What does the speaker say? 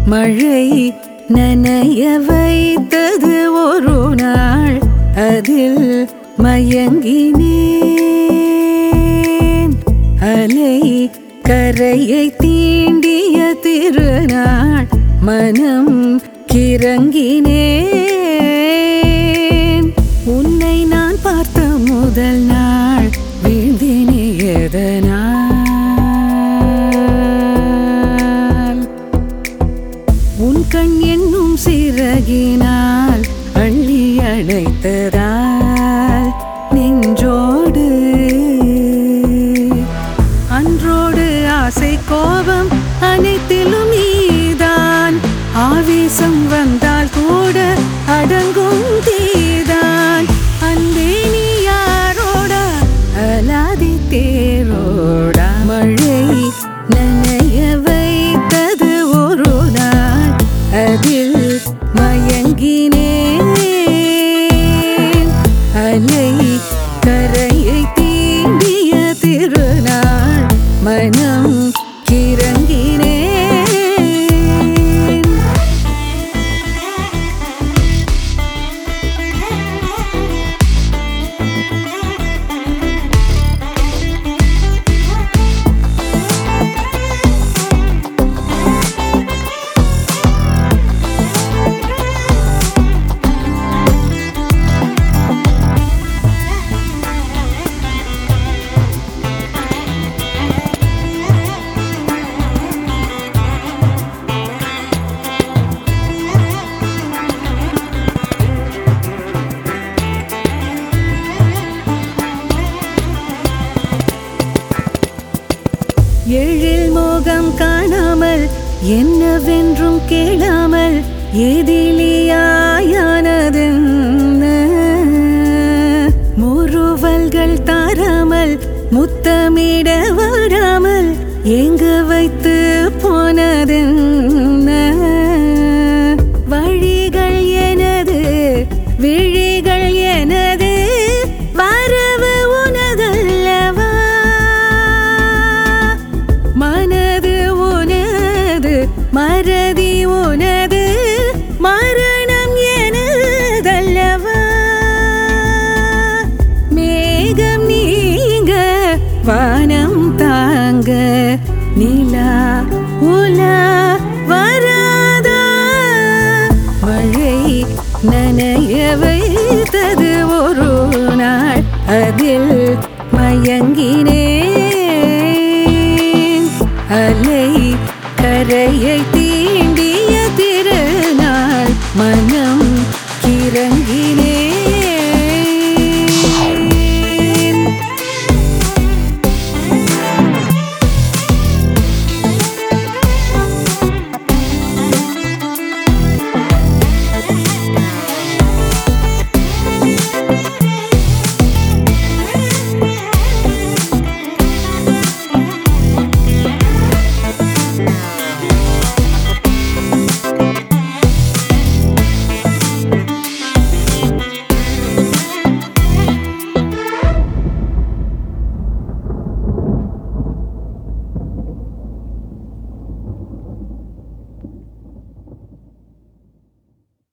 மழை நனைய வைத்தது ஒரு நாள் அதில் மயங்கினேன் அலை கரையை தீண்டிய திருநாள் மனம் கிறங்கினேன் உன்னை நான் பார்த்த முதல் நாள் வீழ்ந்தினே எதனால் உன் கண் என்னும் சிறகினால் அள்ளி அணைத்ததால் நெஞ்சோடு அன்றோடு ஆசை கோபம் அனைத்திலும் நீதான் ஆவேசம் வந்தால் கூட அடங்கும் தீதான் அன்பே நீ யாரோட அலாதி தேரோடா மழை நனைய வைத்தது ஒரு நாள் அதில் மயங்கினேன் அலை கரையை தீண்டிய திருநாள் மனம் கிறங்கினேன் எழில் மோகம் காணாமல் என்னவென்றும் கேளாமல் எதிலியாயானதென்ன முறுவல்கள் தாராமல் முத்தமிட வராமல் எங்க வைத்து போனதென்ன வழிகள் எனது விழிகள் எனது வரவு உனதல்லவா மனது உனது மறதி உனது மரணம் எனதல்லவா மேகம் நீங்க வானம் தாங்க நிலா உலா வராதா மழை நனைய வைத்தது ஒரு நாள் அதில் மயங்கினேன் அலை கரையை தீண்டிய திருநாள் மனம்